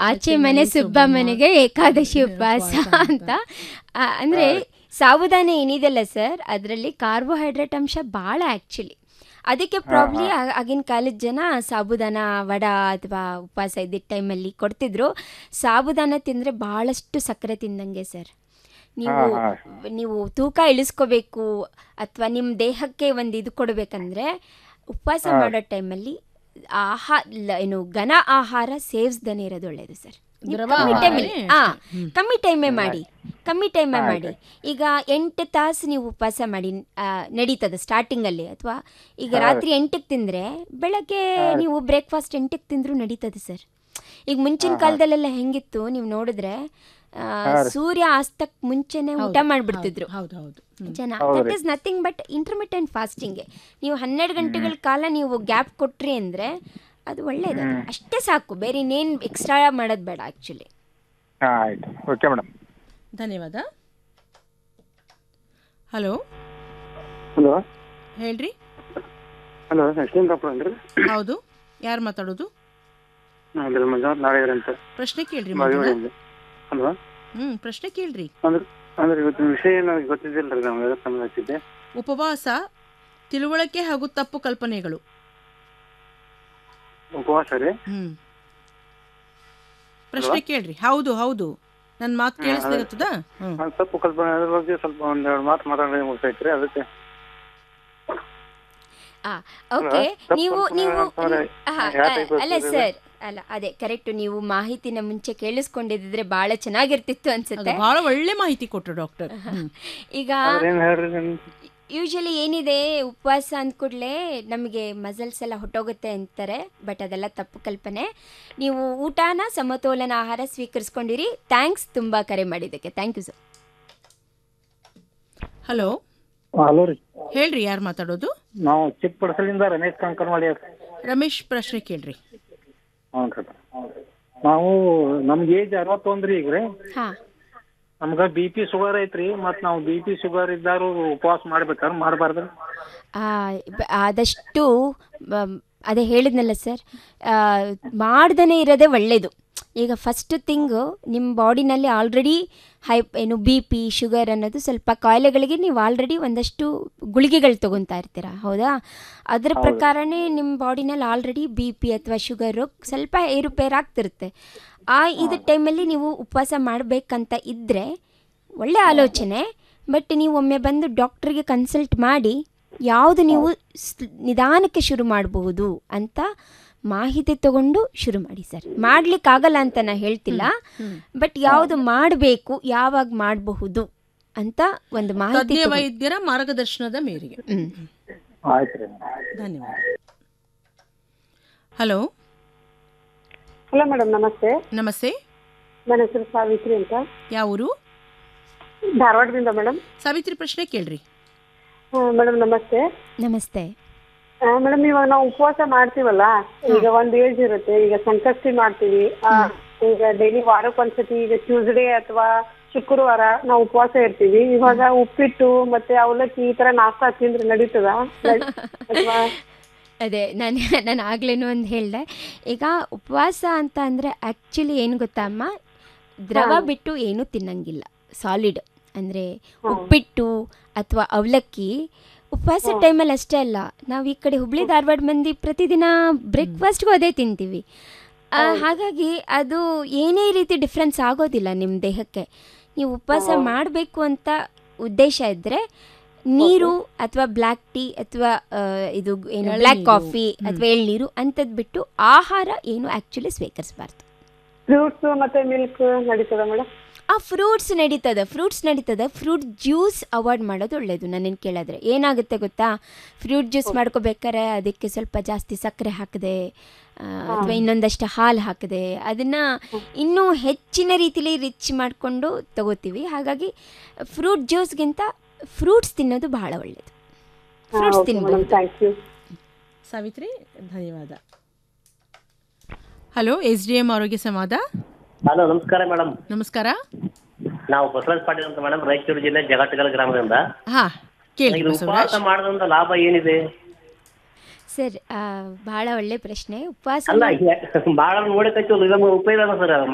ಆಚೆ ಮನೆ ಸುಬ್ಬಮ್ಮನಿಗೆ ಏಕಾದಶಿ ಉಪವಾಸ ಅಂತ ಆ, ಅಂದ್ರೆ ಸಾಬುದಾನ ಏನಿದೆಲ್ಲ ಸರ್ ಅದರಲ್ಲಿ ಕಾರ್ಬೋಹೈಡ್ರೇಟ್ ಅಂಶ ಭಾಳ ಆ್ಯಕ್ಚುಲಿ ಅದಕ್ಕೆ ಪ್ರಾಬ್ಲಿ ಆಗಿನ ಕಾಲದ ಜನ ಸಾಬುದಾನ ವಡ ಅಥವಾ ಉಪವಾಸ ಇದ್ದಿದ್ದ ಟೈಮಲ್ಲಿ ಕೊಡ್ತಿದ್ರು ಸಾಬುದಾನ ತಿಂದರೆ ಭಾಳಷ್ಟು ಸಕ್ಕರೆ ತಿಂದಂಗೆ ಸರ್ ನೀವು ಹಾ, ನೀವು ತೂಕ ಇಳಿಸ್ಕೋಬೇಕು ಅಥವಾ ನಿಮ್ಮ ದೇಹಕ್ಕೆ ಒಂದು ಇದು ಕೊಡಬೇಕಂದ್ರೆ ಉಪವಾಸ ಮಾಡೋ ಟೈಮಲ್ಲಿ ಆಹಾರ ಏನು ಘನ ಆಹಾರ ಸೇವಿಸ್ದನೇ ಇರೋದು ಒಳ್ಳೇದು ಸರ್ ನೀವು ದ್ರವ ಕಮ್ಮಿ ಆಹಾರ ಟೈಮಲ್ಲಿ ಏ? ಹಾ ಕಮ್ಮಿ ಟೈಮೇ ಮಾಡಿ ಕಮ್ಮಿ ಟೈಮೇ ಮಾಡಿ ಈಗ ಎಂಟು ತಾಸು ನೀವು ಉಪವಾಸ ಮಾಡಿ ಆ, ನಡೀತದೆ ಸ್ಟಾರ್ಟಿಂಗಲ್ಲಿ ಅಥವಾ ಈಗ ರಾತ್ರಿ ಎಂಟಕ್ಕೆ ತಿಂದರೆ ಬೆಳಗ್ಗೆ ನೀವು ಬ್ರೇಕ್ಫಾಸ್ಟ್ ಎಂಟಕ್ಕೆ ತಿಂದರೂ ನಡೀತದೆ ಸರ್ ಈಗ ಮುಂಚಿನ ಕಾಲದಲ್ಲೆಲ್ಲ ಹೆಂಗಿತ್ತು ನೀವು ನೋಡಿದ್ರೆ ಆ, ಸೂರ್ಯ ಅಸ್ತಕ್ ಮುಂಚೆನೆ ಊಟ ಮಾಡಿಬಿಡ್ತಿದ್ರು ಹೌದು ಹೌದು ಹ್ಮ್. ಜನ that is nothing but intermittent fasting ನೀವು ಹನ್ನೆರಡು ಗಂಟೆಗಳ ಕಾಲ ನೀವು ಗ್ಯಾಪ್ ಕೊಟ್ರಿ ಅಂದರೆ ಅದು ಒಳ್ಳೇದು ಅದು. ಅಷ್ಟೇ ಸಾಕು ಬೇರೆ ಇನ್ನೇನು ಎಕ್ಸ್ಟ್ರಾ ಮಾಡೋದು ಬೇಡ ಆ್ಯಕ್ಚುಲಿ ಹಾಂ ಆಯ್ತು ಓಕೆ ಮೇಡಮ್ ಧನ್ಯವಾದ ಹಲೋ ಹಲೋ ಹೇಳ್ರಿ ಹಲೋ ಅಶ್ವಿನ್ ಡಾಕ್ಟರ್ ಅಂದ್ರೆ ಹೌದು ಯಾರು ಮಾತಾಡೋದು ಅಂದ್ರೆ ಮಂಜುನಾಥ್ ನಾಳೆಗರ್ ಅಂತ ಪ್ರಶ್ನೆ ಕೇಳ್ರಿ ಮೊದಲು. ಮದುವೆಯಿಂದ ಹಲೋ ಹ್ಮ್ ಪ್ರಶ್ನೆ ಕೇಳ್ರಿ ಅಂದ್ರೆ ಅಂದ್ರೆ ಇವತ್ತಿನ ವಿಷಯ ನನಗೆ ಗೊತ್ತಿದ್ದಿಲ್ಲ ರೀ ನಮ್ಗೆ ಅದಕ್ಕೆ ನಮ್ಗೆ ಹಚ್ಚಿದ್ದೆ ಉಪವಾಸ ತಿಳುವಳಿಕೆ ಹಾಗೂ ತಪ್ಪು ಕಲ್ಪನೆಗಳು ಉಪವಾಸ ರೀ ಹ್ಮ್ ಪ್ರಶ್ನೆ ಕೇಳ್ರಿ ಹೌದು ಹೌದು ನನ್ನ ಮಾತು ಕೇಳಿಸ್ಲಿಕತ್ತದ ಹ್ಮ್ ಅದು ತಪ್ಪು ಕಲ್ಪನೆ ಅದ್ರ ಬಗ್ಗೆ ಸ್ವಲ್ಪ ಒಂದೆರಡು ಮಾತು ಮಾತಾಡಿ ಮುಗಿಸೈತ್ರಿ ಅದಕ್ಕೆ ಓಕೆ ತಪ್ಪು ನೀವು ಕಲ್ಪನೆ ನೀವು ಅಂತಂದ್ರೆ ಆ, ಯಾವ ಆ, type ಅಲ್ಲ ಇರ್ತದೆ? ಸರ್ ಅಲ್ಲ ಅದೇ ಕರೆಕ್ಟ್ ನೀವು ಮಾಹಿತಿನ ಮುಂಚೆ ಕೇಳಿಸ್ಕೊಂಡಿದ್ರೆ ಬಹಳ ಚೆನ್ನಾಗಿರ್ತಿತ್ತು ಅದು ಅನ್ಸುತ್ತೆ ಬಹಳ ಒಳ್ಳೆ ಮಾಹಿತಿ ಕೊಟ್ರು ಡಾಕ್ಟರ್ ಹ್ಮ್ ಈಗ ಅದ್ರ ಏನ್ ಹೇಳ್ರಿ ನಿಮ್ ಯೂಶಲಿ ಏನಿದೆ ಉಪವಾಸ ಅಂದ್ಕೂಡ್ಲೆ ನಮಗೆ ಮಸಲ್ಸ್ ಎಲ್ಲ ಹೊಟ್ಟೋಗುತ್ತೆ ಅಂತಾರೆ ಬಟ್ ಅದೆಲ್ಲ ತಪ್ಪು ಕಲ್ಪನೆ ನೀವು ಊಟನ ಸಮತೋಲನ ಆಹಾರ ಸ್ವೀಕರಿಸ್ಕೊಂಡಿರಿ ಥ್ಯಾಂಕ್ಸ್ ತುಂಬ ಕರೆ ಮಾಡಿದ್ದಕ್ಕೆ thank you sir hello hello ರೀ ಹೇಳ್ರಿ ಯಾರು ಮಾತಾಡೋದು ನಾವು ಚಿಕ್ಕ ಪಡಸಲಿಂದ ರಮೇಶ್ ಕಂಕರ್ಮಾಳಿ ಅಂತ ರಮೇಶ್ ಪ್ರಶ್ನೆ ಕೇಳ್ರಿ ಹ್ಞೂ ರೀ ನಾವು ನಮ್ಗೆ ಏಜ್ ಅರವತ್ತೊಂದು ರೀ ಈಗ ರೀ ಹಾಂ ನಮ್ಗ ಬಿ ಪಿ ಶುಗರ್ ಐತ್ರಿ ಮತ್ ನಾವು ಬಿ ಪಿ ಶುಗರ್ ಇದ್ದಾರು ಉಪವಾಸ ಮಾಡ್ಬೇಕಾರ ಮಾಡಬಾರ್ದು ಆದಷ್ಟು ಬ- ಅದೇ ಹೇಳಿದ್ನಲ್ಲ ಸರ್ ಮಾಡ್ದೇ ಇರೋದೇ ಒಳ್ಳೆಯದು ಈಗ ಫಸ್ಟ್ ಥಿಂಗು ನಿಮ್ಮ ಬಾಡಿನಲ್ಲಿ ಆಲ್ರೆಡಿ ಹೈ ಏನು ಬಿ ಪಿ ಶುಗರ್ ಅನ್ನೋದು ಸ್ವಲ್ಪ ಕಾಯಿಲೆಗಳಿಗೆ ನೀವು ಆಲ್ರೆಡಿ ಒಂದಷ್ಟು ಗುಳಿಗೆಗಳು ತೊಗೊತಾ ಇರ್ತೀರ ಹೌದಾ ಅದರ ಪ್ರಕಾರನೇ ನಿಮ್ಮ ಬಾಡಿನಲ್ಲಿ ಆಲ್ರೆಡಿ ಬಿ ಪಿ ಅಥವಾ ಶುಗರು ಸ್ವಲ್ಪ ಏರುಪೇರು ಆಗ್ತಿರುತ್ತೆ ಆ ಇದು ಟೈಮಲ್ಲಿ ನೀವು ಉಪವಾಸ ಮಾಡಬೇಕಂತ ಇದ್ದರೆ ಒಳ್ಳೆ ಆಲೋಚನೆ ಬಟ್ ನೀವು ಒಮ್ಮೆ ಬಂದು ಡಾಕ್ಟ್ರಿಗೆ ಕನ್ಸಲ್ಟ್ ಮಾಡಿ ಯಾವುದು ನೀವು ಸ್- ನಿಧಾನಕ್ಕೆ ಶುರು ಮಾಡಬಹುದು ಅಂತ ಮಾಹಿತಿ ತಗೊಂಡು ಶುರು ಮಾಡಿ ಸರ್ ಮಾಡ್ಲಿಕ್ಕಾಗಲ್ಲ ಅಂತ ನಾ ಹೇಳ್ತಿಲ್ಲ ಬಟ್ ಯಾವುದು ಮಾಡಬೇಕು ಯಾವಾಗ ಮಾಡಬಹುದು ಅಂತ ಒಂದು ಮಾಹಿತಿ ತಜ್ಞ ತಗೊಂಡು- ವೈದ್ಯರ ಮಾರ್ಗದರ್ಶನದ ಮೇರೆಗೆ ಹ್ಮ್. ಆಯ್ತು ರೀ ಧನ್ಯವಾದ ಹಲೋ ಹಲೋ ಮೇಡಮ್ ನಮಸ್ತೆ ನಮಸ್ತೆ ನನ್ನ ಹೆಸರು ಸಾವಿತ್ರಿ ಅಂತ ಯಾವ ಊರು ಧಾರವಾಡದಿಂದ ಮೇಡಮ್ ಸಾವಿತ್ರಿ ಪ್ರಶ್ನೆ ಕೇಳ್ರಿ ಮೇಡಮ್ ನಮಸ್ತೆ ನಮಸ್ತೆ ಮೇಡಮ್ ಇವಾಗ ನಾವು ಉಪವಾಸ ಮಾಡ್ತೀವಲ್ಲ ಈಗ ಒಂದ್ ಏಜ್ ಇರುತ್ತೆ ಈಗ ಸಂಕಷ್ಟಿ ಮಾಡ್ತೀವಿ ಆ, ಈಗ ಡೈಲಿ ವಾರಕ್ಕೆ ಒಂದ್ಸತಿ ಈಗ ಟ್ಯೂಸ್ಡೇ ಅಥವಾ ಶುಕ್ರವಾರ ನಾವು ಉಪವಾಸ ಇರ್ತೀವಿ ಇವಾಗ ಉಪ್ಪಿಟ್ಟು ಮತ್ತೆ ಅವಲಕ್ಕಿ ಈ ತರ ನಾಷ್ಟಾ ತಿಂದ್ರೆ ನಡೀತದ ಅಥವಾ ಅದೇ ನಾನು ನಾನು ಆಗ್ಲೇನೂ ಒಂದು ಹೇಳಿದೆ ಈಗ ಉಪವಾಸ ಅಂತ ಅಂದರೆ ಆ್ಯಕ್ಚುಲಿ ಏನು ಗೊತ್ತಾ ಅಮ್ಮ ದ್ರವ ಬಿಟ್ಟು ಏನೂ ತಿನ್ನಂಗಿಲ್ಲ ಸಾಲಿಡ್ ಅಂದರೆ ಉಪ್ಪಿಟ್ಟು ಅಥವಾ ಅವಲಕ್ಕಿ ಉಪವಾಸ ಟೈಮಲ್ಲಿ ಅಷ್ಟೇ ಅಲ್ಲ ನಾವು ಈ ಕಡೆ ಹುಬ್ಳಿ ಧಾರವಾಡ ಮಂದಿ ಪ್ರತಿದಿನ ಬ್ರೇಕ್ಫಾಸ್ಟ್ಗೂ ಅದೇ ತಿಂತೀವಿ ಆ, ಹಾಗಾಗಿ ಅದು ಏನೇ ರೀತಿ ಡಿಫ್ರೆನ್ಸ್ ಆಗೋದಿಲ್ಲ ನಿಮ್ಮ ದೇಹಕ್ಕೆ ನೀವು ಉಪವಾಸ ಮಾಡಬೇಕು ಅಂತ ಉದ್ದೇಶ ಇದ್ದರೆ ನೀರು ಅಥವಾ ಬ್ಲ್ಯಾಕ್ ಟೀ ಅಥವಾ ಇದು ಏನು ಬ್ಲ್ಯಾಕ್ ಎಳನೀರು. ಕಾಫಿ ಅಥವಾ ಎಳ್ನೀರು ಅಂಥದ್ದು ಬಿಟ್ಟು ಆಹಾರ ಏನು ಆ್ಯಕ್ಚುಲಿ ಸ್ವೀಕರಿಸಬಾರ್ದು ಫ್ರೂಟ್ಸ್ ಮತ್ತೆ ಮಿಲ್ಕ್ ನಡೀತದ ಮೇಡಮ್ ಆ ಫ್ರೂಟ್ಸ್ ನಡೀತದೆ ಫ್ರೂಟ್ಸ್ ನಡೀತದೆ ಫ್ರೂಟ್ ಜ್ಯೂಸ್ ಅವಾಯ್ಡ್ ಮಾಡೋದು ಒಳ್ಳೆಯದು ನನ್ನನ್ನು ಕೇಳಿದ್ರೆ ಏನಾಗುತ್ತೆ ಗೊತ್ತಾ ಫ್ರೂಟ್ ಜ್ಯೂಸ್ ಮಾಡ್ಕೋಬೇಕಾರೆ ಅದಕ್ಕೆ ಸ್ವಲ್ಪ ಜಾಸ್ತಿ ಸಕ್ಕರೆ ಹಾಕಿದೆ ಅಥವಾ ಇನ್ನೊಂದಷ್ಟು ಹಾಲು ಹಾಕಿದೆ ಅದನ್ನು ಇನ್ನೂ ಹೆಚ್ಚಿನ ರೀತಿಲಿ ರಿಚ್ ಮಾಡಿಕೊಂಡು ತಗೋತೀವಿ ಹಾಗಾಗಿ ಫ್ರೂಟ್ ಜ್ಯೂಸ್ಗಿಂತ ಫ್ರೂಟ್ಸ್ ತಿನ್ನೋದು ಬಹಳ ಒಳ್ಳೆಯದು ಫ್ರೂಟ್ಸ್ ತಿನ್ಬೋದು ಥ್ಯಾಂಕ್ ಯು ಸಾವಿತ್ರಿ ಧನ್ಯವಾದ ಹಲೋ ಎಸ್ ಡಿ ಎಂ ಆರೋಗ್ಯ ಸಂವಾದ ಹಲೋ ನಮಸ್ಕಾರ ಮೇಡಮ್ ನಮಸ್ಕಾರ ನಾವು ಬಸವರಾಜ್ ಪಾಟೀಲ್ ಅಂತ ಮೇಡಮ್ ರಾಯಚೂರು ಜಿಲ್ಲೆ ಜಗತ್ತಗಲ್ ಗ್ರಾಮದಿಂದ ಹಾ ಕೇಳಿ ಇದು ಬಸವರಾಜ್ ಉಪವಾಸ ಮಾಡೋದ್ರಿಂದ ಲಾಭ ಏನಿದೆ ಸರ್ ಭಾಳ ಒಳ್ಳೆ ಪ್ರಶ್ನೆ ಉಪವಾಸ ಅಲ್ಲ ಭಾಳ ನೋಡಕತ್ತೀವಲ್ಲ ನಮ್ಗೆ ಉಪಯೋಗ ಅದ ಸರ್